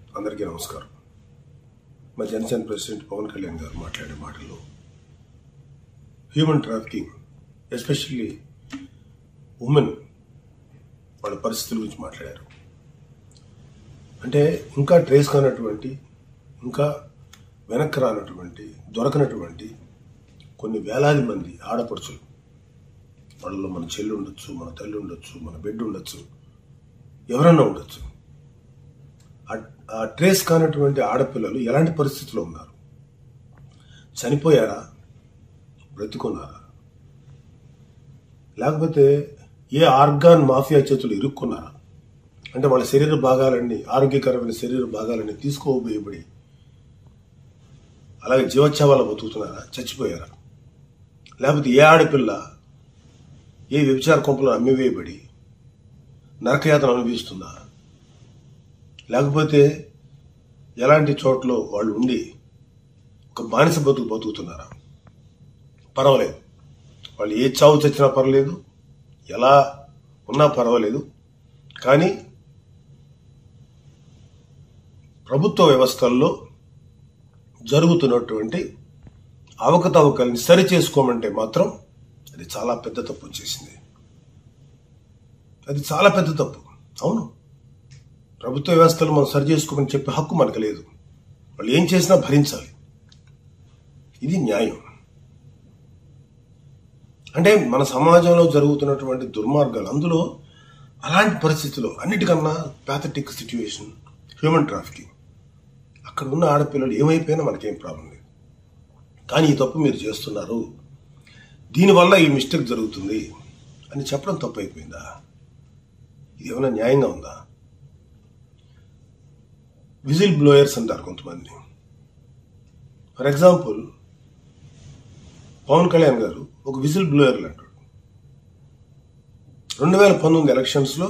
అందరికీ నమస్కారం మా జనసేన ప్రెసిడెంట్ పవన్ కళ్యాణ్ గారు మాట్లాడే మాటల్లో హ్యూమన్ ట్రాఫికింగ్ ఎస్పెషల్లీ ఉమెన్ వాళ్ళ పరిస్థితుల గురించి మాట్లాడారు అంటే ఇంకా ట్రేస్ కానటువంటి ఇంకా వెనక్కి రానటువంటి దొరకనటువంటి కొన్ని వేలాది మంది ఆడపడుచులు వాళ్ళలో మన చెల్లి ఉండొచ్చు మన తల్లి ఉండొచ్చు మన బిడ్డ ఉండొచ్చు ఎవరన్నా ఉండొచ్చు ఆ- ఆ ట్రేస్ కానటువంటి ఆడపిల్లలు ఎలాంటి పరిస్థితిలో ఉన్నారు చనిపోయారా బ్రతికున్నారా లేకపోతే ఏ ఆర్గాన్ మాఫియా చేతులు ఇరుక్కున్నారా అంటే వాళ్ళ శరీర భాగాలన్నీ ఆరోగ్యకరమైన శరీర భాగాలన్నీ తీసుకోబోయబడి అలాగే జీవోత్సవాలు బతుకుతున్నారా చచ్చిపోయారా లేకపోతే ఏ ఆడపిల్ల ఏ వ్యభిచార కొంపలో అమ్మివేయబడి నరకయాతన అనుభవిస్తుందా లేకపోతే ఎలాంటి చోట్ల వాళ్ళు ఉండి ఒక బానిస బతుకు బతుకుతున్నారా పర్వాలేదు వాళ్ళు ఏ చావు చచ్చినా పర్వాలేదు ఎలా ఉన్నా పర్వాలేదు కానీ ప్రభుత్వ వ్యవస్థల్లో జరుగుతున్నటువంటి అవకతవకల్ని సరి చేసుకోమంటే మాత్రం అది చాలా పెద్ద తప్పు చేసింది అది చాలా పెద్ద తప్పు అవును ప్రభుత్వ వ్యవస్థలు మనం సరి చేసుకోమని చెప్పే హక్కు మనకు లేదు వాళ్ళు ఏం చేసినా భరించాలి ఇది న్యాయం అంటే మన సమాజంలో జరుగుతున్నటువంటి దుర్మార్గాలు అందులో అలాంటి పరిస్థితుల్లో అన్నిటికన్నా ప్యాథటిక్ సిచ్యువేషన్ హ్యూమన్ ట్రాఫికింగ్ అక్కడ ఉన్న ఆడపిల్లలు ఏమైపోయినా మనకేం ప్రాబ్లం లేదు కానీ ఈ తప్పు మీరు చేస్తున్నారు దీనివల్ల ఈ మిస్టేక్ జరుగుతుంది అని చెప్పడం తప్పు అయిపోయిందా ఇది ఏమైనా న్యాయంగా ఉందా విజిల్ బ్లోయర్స్ అంటారు కొంతమంది ఫర్ ఎగ్జాంపుల్ పవన్ కళ్యాణ్ గారు ఒక విజిల్ బ్లోయర్లు అంటాడు రెండు వేల పంతొమ్మిది ఎలక్షన్స్లో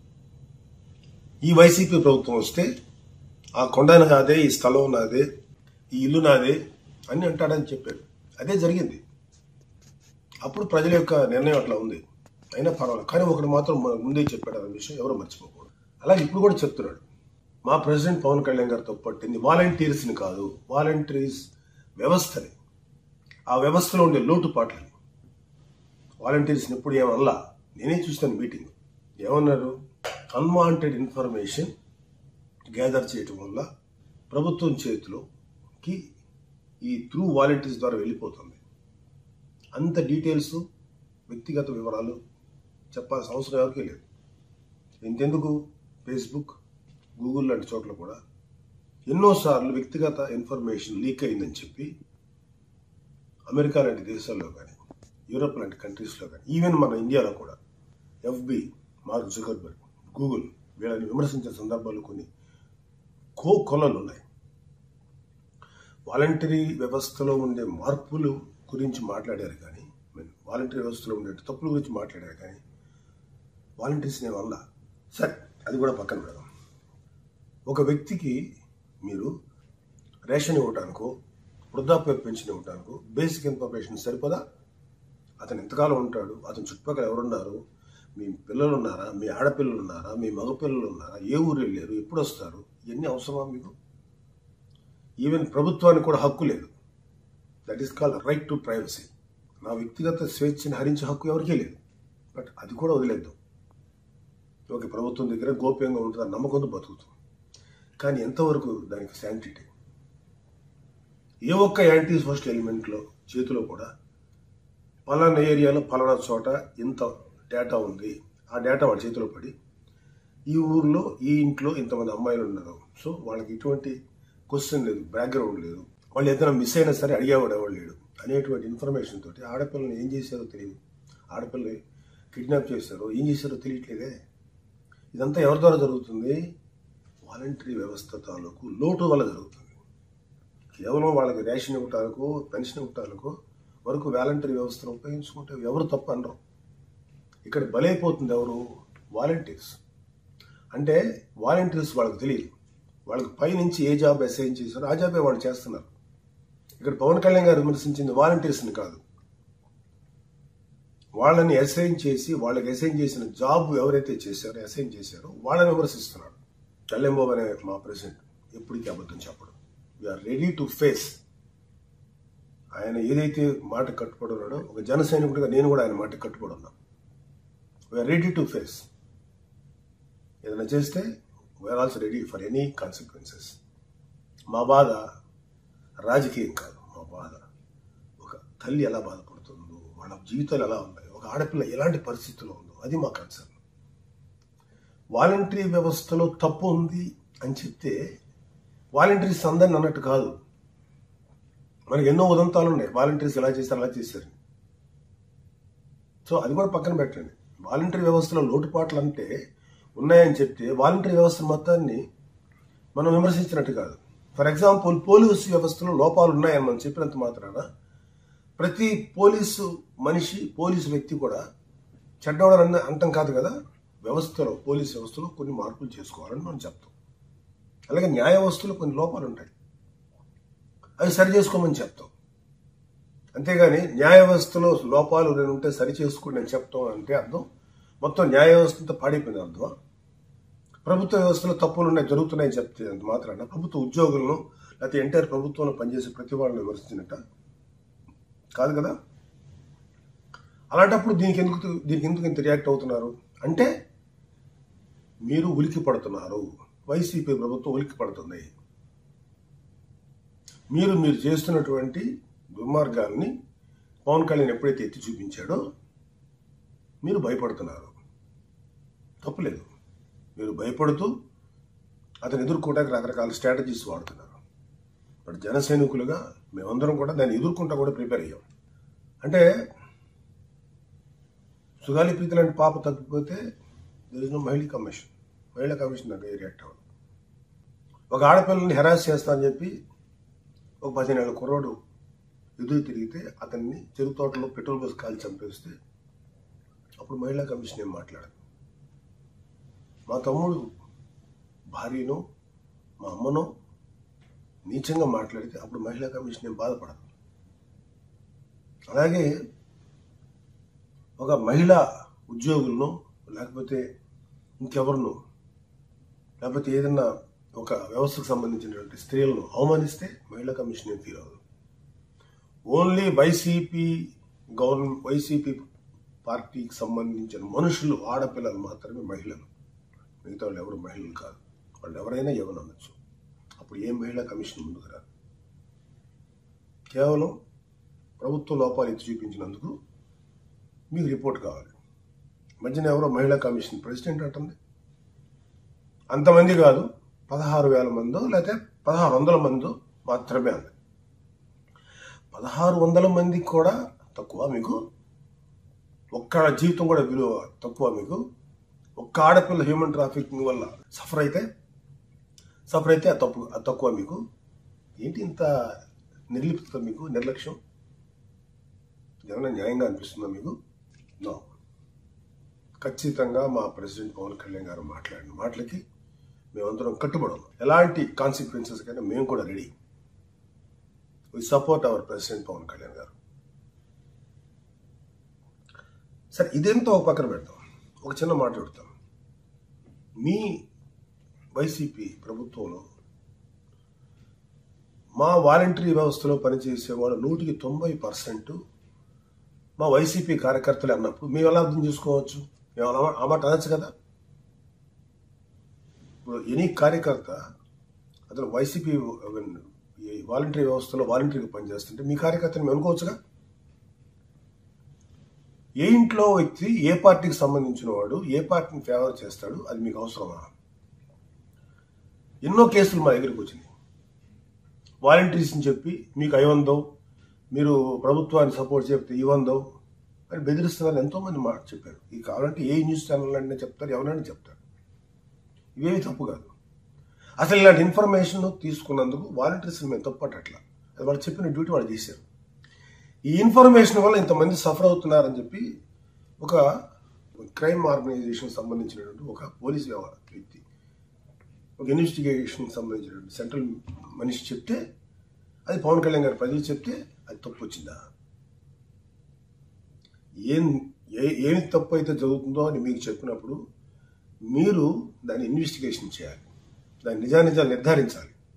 ఈ వైసీపీ ప్రభుత్వం వస్తే ఆ కొండ నాదే ఈ స్థలం నాదే ఈ ఇల్లు నాదే అని అంటాడని చెప్పాడు అదే జరిగింది అప్పుడు ప్రజల యొక్క నిర్ణయం అట్లా ఉంది అయినా పర్వాలేదు కానీ ఒకటి మాత్రం మన ముందే చెప్పాడు అనే విషయం ఎవరు మర్చిపోకూడదు అలాగే ఇప్పుడు కూడా చెప్తున్నాడు మా ప్రెసిడెంట్ పవన్ కళ్యాణ్ గారు తప్పట్టింది వాలంటీర్స్ని కాదు వాలంటీర్స్ వ్యవస్థని ఆ వ్యవస్థలో ఉండే లోటుపాట్లని వాలంటీర్స్ని ఎప్పుడు ఏమల్లా నేనే చూస్తాను మీటింగ్ ఏమన్నారు అన్వాంటెడ్ ఇన్ఫర్మేషన్ గ్యాదర్ చేయటం వల్ల ప్రభుత్వం చేతిలోకి ఈ త్రూ వాలంటీర్స్ ద్వారా వెళ్ళిపోతుంది అంత డీటెయిల్స్ వ్యక్తిగత వివరాలు చెప్పాల్సిన అవసరం ఎవరికీ లేదు ఇంతెందుకు ఫేస్బుక్ గూగుల్ లాంటి చోట్ల కూడా ఎన్నోసార్లు వ్యక్తిగత ఇన్ఫర్మేషన్ లీక్ అయిందని చెప్పి అమెరికా లాంటి దేశాల్లో కానీ యూరోప్ లాంటి కంట్రీస్లో కానీ ఈవెన్ మన ఇండియాలో కూడా ఎఫ్బి మార్క్ జుకర్బర్గ్ గూగుల్ వీళ్ళని విమర్శించిన సందర్భాలు కొన్ని కో కొలలు ఉన్నాయి వాలంటరీ వ్యవస్థలో ఉండే మార్పులు గురించి మాట్లాడారు కానీ వాలంటరీ వ్యవస్థలో ఉండే తప్పుల గురించి మాట్లాడారు కానీ వాలంటీర్స్ని వల్ల సరే అది కూడా పక్కన పెడదాం ఒక వ్యక్తికి మీరు రేషన్ ఇవ్వటానికో వృద్ధాప్య పెన్షన్ ఇవ్వటానికో బేసిక్ ఇన్ఫర్మేషన్ సరిపోదా అతను ఎంతకాలం ఉంటాడు అతని చుట్టుపక్కల ఎవరున్నారు మీ పిల్లలు ఉన్నారా మీ ఆడపిల్లలు ఉన్నారా మీ మగపిల్లలు ఉన్నారా ఏ ఊరు వెళ్ళారు ఎప్పుడు వస్తారు ఇవన్నీ అవసరమా మీకు ఈవెన్ ప్రభుత్వానికి కూడా హక్కు లేదు that is called right to privacy నా వ్యక్తిగత స్వేచ్ఛని హరించే హక్కు ఎవరికీ లేదు బట్ అది కూడా వదిలేద్దాం ఓకే ప్రభుత్వం దగ్గర గోప్యంగా ఉంటుంది నమ్మకంతో బతుకుతాం కానీ ఎంతవరకు దానికి శాంటిటీ ఏ ఒక్క యాంటీ సోషల్ ఎలిమెంట్లో చేతిలో కూడా పలానా ఏరియాలో పలానా చోట ఇంత డేటా ఉంది ఆ డేటా వాళ్ళ చేతిలో పడి ఈ ఊర్లో ఈ ఇంట్లో ఇంతమంది అమ్మాయిలు ఉన్నారు సో వాళ్ళకి ఎటువంటి క్వశ్చన్ లేదు బ్యాక్గ్రౌండ్ లేదు వాళ్ళు ఏదైనా మిస్ అయినా సరే అడిగేవాడు ఎవడు లేడు అనేటువంటి ఇన్ఫర్మేషన్ తోటి ఆడపిల్లని ఏం చేశారో తెలియదు ఆడపిల్లని కిడ్నాప్ చేశారో ఏం చేశారో తెలియట్లేదే ఇదంతా ఎవరి ద్వారా జరుగుతుంది వాలంటరీ వ్యవస్థ తాలూకు లోటు వల్ల జరుగుతుంది కేవలం వాళ్ళకి రేషన్ ఇవ్వటానికో పెన్షన్ ఇవ్వటానికో వరకు వాలంటరీ వ్యవస్థను ఉపయోగించుకుంటే ఎవరు తప్పు అనరు ఇక్కడ బలైపోతుంది ఎవరు వాలంటీర్స్ అంటే వాలంటీర్స్ వాళ్ళకి తెలియదు వాళ్ళకి పైనుంచి ఏ జాబ్ అసైన్ చేశారో ఆ జాబే వాళ్ళు చేస్తున్నారు ఇక్కడ పవన్ కళ్యాణ్ గారు విమర్శించింది వాలంటీర్స్ని కాదు వాళ్ళని అసైన్ చేసి వాళ్ళకి అసైన్ చేసిన జాబ్ ఎవరైతే చేశారో అసైన్ చేశారో వాళ్ళని విమర్శిస్తున్నాడు చల్లెంబాబు అనే మా ప్రెసిడెంట్ ఎప్పటికీ అబద్ధం చెప్పడు వీఆర్ రెడీ టు ఫేస్ ఆయన ఏదైతే మాట కట్టుబడి ఉన్నాడో ఒక జన సైనికుడిగా నేను కూడా ఆయన మాట కట్టుబడి ఉన్నా వీఆర్ రెడీ టు ఫేస్ ఏదైనా చేస్తే we are also ready for any consequences మా బాధ రాజకీయం కాదు మా బాధ ఒక తల్లి ఎలా బాధపడుతుందో వాళ్ళ జీవితాలు ఎలా ఉన్నాయి ఒక ఆడపిల్ల ఎలాంటి పరిస్థితిలో ఉందో అది మా కన్సర్న్ వాలంటరీ వ్యవస్థలో తప్పు ఉంది అని చెప్తే వాలంటీర్స్ అందరిని అన్నట్టు కాదు మనకి ఎన్నో ఉదంతాలు ఉన్నాయి వాలంటీర్స్ ఎలా చేశారు అలా చేశారు సో అది కూడా పక్కన పెట్టండి వాలంటరీ వ్యవస్థలో లోటుపాట్లు అంటే ఉన్నాయని చెప్తే వాలంటరీ వ్యవస్థ మొత్తాన్ని మనం విమర్శించినట్టు కాదు ఫర్ ఎగ్జాంపుల్ పోలీసు వ్యవస్థలో లోపాలు ఉన్నాయని మనం చెప్పినంత మాత్రాన ప్రతి పోలీసు మనిషి పోలీసు వ్యక్తి కూడా చెడ్డవాడని అంటాం కాదు కదా వ్యవస్థలో పోలీస్ వ్యవస్థలో కొన్ని మార్పులు చేసుకోవాలని మనం చెప్తాం అలాగే న్యాయ వ్యవస్థలో కొన్ని లోపాలు ఉంటాయి అవి సరి చేసుకోమని చెప్తాం అంతేగాని న్యాయ వ్యవస్థలో లోపాలు నేను ఉంటే సరి చేసుకోండి అని చెప్తాం అంటే అర్థం మొత్తం న్యాయ వ్యవస్థతో పాడైపోయింది అర్థం ప్రభుత్వ వ్యవస్థలో తప్పులు ఉన్నాయి జరుగుతున్నాయని చెప్తే అంత మాత్రాన ప్రభుత్వ ఉద్యోగులను లేకపోతే ఎంటైర్ ప్రభుత్వంలో పనిచేసే ప్రతి వాళ్ళని విమర్శించినట్ట కాదు కదా అలాంటప్పుడు దీనికి ఎందుకు దీనికి ఎందుకు ఇంత రియాక్ట్ అవుతున్నారు అంటే మీరు ఉలికి పడుతున్నారు వైసీపీ ప్రభుత్వం ఉలికి పడుతుంది మీరు మీరు చేస్తున్నటువంటి దుర్మార్గాల్ని పవన్ కళ్యాణ్ ఎప్పుడైతే ఎత్తి చూపించాడో మీరు భయపడుతున్నారు తప్పులేదు మీరు భయపడుతూ అతను ఎదుర్కోవడానికి రకరకాల స్ట్రాటజీస్ వాడుతున్నారు బట్ జన సైనికులుగా మేమందరం కూడా దాన్ని ఎదుర్కొంటా కూడా ప్రిపేర్ అయ్యాం అంటే సుగాలి ప్రీతి లాంటి పాప తప్పిపోతే దర్ ఇస్ నో మహిళా కమిషన్ మహిళా కమిషన్ దగ్గర రియాక్ట్ అవ్వదు ఒక ఆడపిల్లని హెరాస్ చేస్తా అని చెప్పి ఒక పదిహేనేళ్ళ కుర్రోడు ఎదురు తిరిగితే అతన్ని చెరుకు తోటలో పెట్రోల్ బస్ కాల్చి చంపేస్తే అప్పుడు మహిళా కమిషన్ ఏం మాట్లాడదు మా తమ్ముడు భార్యను మా అమ్మనో నీచంగా మాట్లాడితే అప్పుడు మహిళా కమిషన్ ఏం బాధపడదు అలాగే ఒక మహిళా ఉద్యోగులను లేకపోతే ఇంకెవరిను లేకపోతే ఏదన్నా ఒక వ్యవస్థకు సంబంధించినటువంటి స్త్రీలను అవమానిస్తే మహిళా కమిషన్ ఏం ఫీల్ అవ్వదు ఓన్లీ వైసీపీ గవర్నమెంట్ వైసీపీ పార్టీకి సంబంధించిన మనుషులు ఆడపిల్లలు మాత్రమే మహిళలు మిగతా వాళ్ళు ఎవరు మహిళలు కాదు వాళ్ళు ఎవరైనా ఎవరు అనొచ్చు అప్పుడు ఏ మహిళా కమిషన్ ముందుకు రాదు కేవలం ప్రభుత్వ లోపాలు ఎత్తి చూపించినందుకు మీకు రిపోర్ట్ కావాలి మధ్యన ఎవరో మహిళా కమిషన్ ప్రెసిడెంట్ అంటుంది అంతమంది కాదు పదహారు వేల మందో లేకపోతే పదహారు వందల మందో మాత్రమే అంది పదహారు వందల మందికి కూడా తక్కువ మీకు ఒక్క జీవితం కూడా విలువ తక్కువ మీకు ఒక్క ఆడపిల్ల హ్యూమన్ ట్రాఫికింగ్ వల్ల సఫర్ అయితే సఫర్ అయితే అది తప్పు అది తక్కువ మీకు ఏంటి ఇంత నిర్లిప్త మీకు నిర్లక్ష్యం ఏమైనా న్యాయంగా అనిపిస్తుందా మీకు నో ఖచ్చితంగా మా ప్రెసిడెంట్ పవన్ కళ్యాణ్ గారు మాట్లాడిన మాటలకి మేమందరం కట్టుబడం ఎలాంటి కాన్సిక్వెన్సెస్ కైనా మేము కూడా ready we support our president Pawan Kalyan గారు సరే ఇదేంతో ఒక పక్కన పెడతాం ఒక చిన్న మాట పెడతాం మీ వైసీపీ ప్రభుత్వంలో మా వాలంటరీ వ్యవస్థలో పనిచేసే వాళ్ళు నూటికి తొంభై పర్సెంట్ మా వైసీపీ కార్యకర్తలు అన్నప్పుడు మేము ఎలా అర్థం చేసుకోవచ్చు మేము అలా ఆ మాట అనొచ్చు కదా ఇప్పుడు ఎనీ కార్యకర్త అతను వైసీపీ ఈ వాలంటరీ వ్యవస్థలో వాలంటరీగా పనిచేస్తుంటే మీ కార్యకర్తని మేము అనుకోవచ్చుగా ఏ ఇంట్లో వ్యక్తి ఏ పార్టీకి సంబంధించిన వాడు ఏ పార్టీని ఫేవర్ చేస్తాడు అది మీకు అవసరమా ఎన్నో కేసులు మా దగ్గరికి వచ్చినాయి వాలంటీర్స్ని చెప్పి మీకు ఐవందో మీరు ప్రభుత్వాన్ని సపోర్ట్ చెప్తే ఇవ్వందో అని బెదిరిస్తున్నారని ఎంతోమంది మాట చెప్పారు ఈ కావాలంటే ఏ న్యూస్ ఛానల్ అంటే చెప్తారు ఎవరైనా చెప్తారు ఇవేమి తప్పు కాదు అసలు ఇలాంటి ఇన్ఫర్మేషన్ తీసుకున్నందుకు వాలంటీర్స్ మేము తప్పటట్లా అది వాళ్ళు చెప్పిన డ్యూటీ వాళ్ళు చేశారు ఈ ఇన్ఫర్మేషన్ వల్ల ఇంతమంది సఫర్ అవుతున్నారని చెప్పి ఒక క్రైమ్ ఆర్గనైజేషన్ సంబంధించినటువంటి ఒక పోలీస్ వ్యవహార వ్యక్తి ఒక ఇన్వెస్టిగేషన్ సంబంధించినటువంటి సెంట్రల్ మనిషి చెప్తే అది పవన్ కళ్యాణ్ గారు ప్రజలు చెప్తే అది తప్పు వచ్చిందా ఏం ఏ ఏమి తప్పు అయితే జరుగుతుందో అని మీకు చెప్పినప్పుడు మీరు దాన్ని ఇన్వెస్టిగేషన్ చేయాలి దాని నిజానిజాలు నిర్ధారించాలి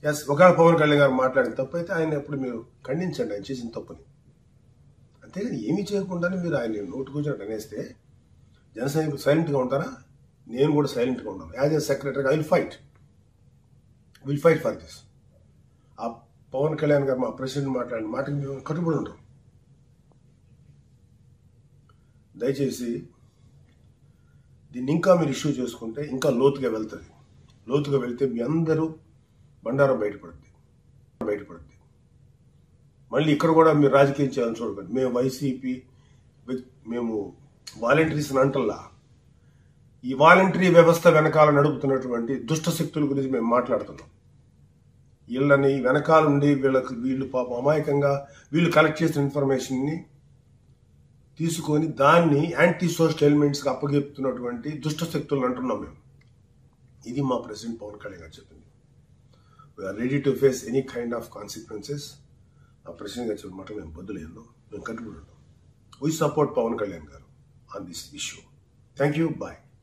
ఎస్ ఒకవేళ పవన్ కళ్యాణ్ గారు మాట్లాడిన తప్పు అయితే ఆయన ఎప్పుడు మీరు ఖండించండి ఆయన చేసిన తప్పుని అంతేగాని ఏమీ చేయకుండానే మీరు ఆయన నోటుకొచ్చినట్టు అనేస్తే జనసైనికులు సైలెంట్గా ఉంటారా నేను కూడా సైలెంట్గా ఉంటాను as a secretary I will fight will fight for this uh Pawan Kalyan గారు మా ప్రెసిడెంట్ మాట్లాడిన మాటకి మేము కట్టుబడి ఉంటాం దయచేసి దీన్ని ఇంకా మీరు ఇష్యూ చేసుకుంటే ఇంకా లోతుగా వెళ్తుంది లోతుగా వెళ్తే మీ అందరూ బండారం బయటపడుద్ది బయటపడుద్ది మళ్ళీ ఇక్కడ కూడా మీరు రాజకీయం చేయాలని చూడకండి మేము వైసీపీ వ్యక్- మేము వాలంటీర్స్ అంటల్లా ఈ వాలంటరీ వ్యవస్థ వెనకాల నడుపుతున్నటువంటి దుష్ట శక్తుల గురించి మేము మాట్లాడుతున్నాం వీళ్ళని వెనకాల ఉండి వీళ్ళకి వీళ్ళు పాపం అమాయకంగా వీళ్ళు కలెక్ట్ చేసిన ఇన్ఫర్మేషన్ని తీసుకొని దాన్ని యాంటీ సోషల్ ఎలిమెంట్స్కి అప్పగెప్తున్నటువంటి దుష్ట శక్తులను అంటున్నాం మేము ఇది మా ప్రెసిడెంట్ పవన్ కళ్యాణ్ గారు చెప్పింది we are ready to face any kind of consequences uh president గారు చెప్పిన మాట మేము బదులేదు మేము కట్టుబడి ఉంటాం వీ సపోర్ట్ పవన్ కళ్యాణ్ గారు on this issue thank you bye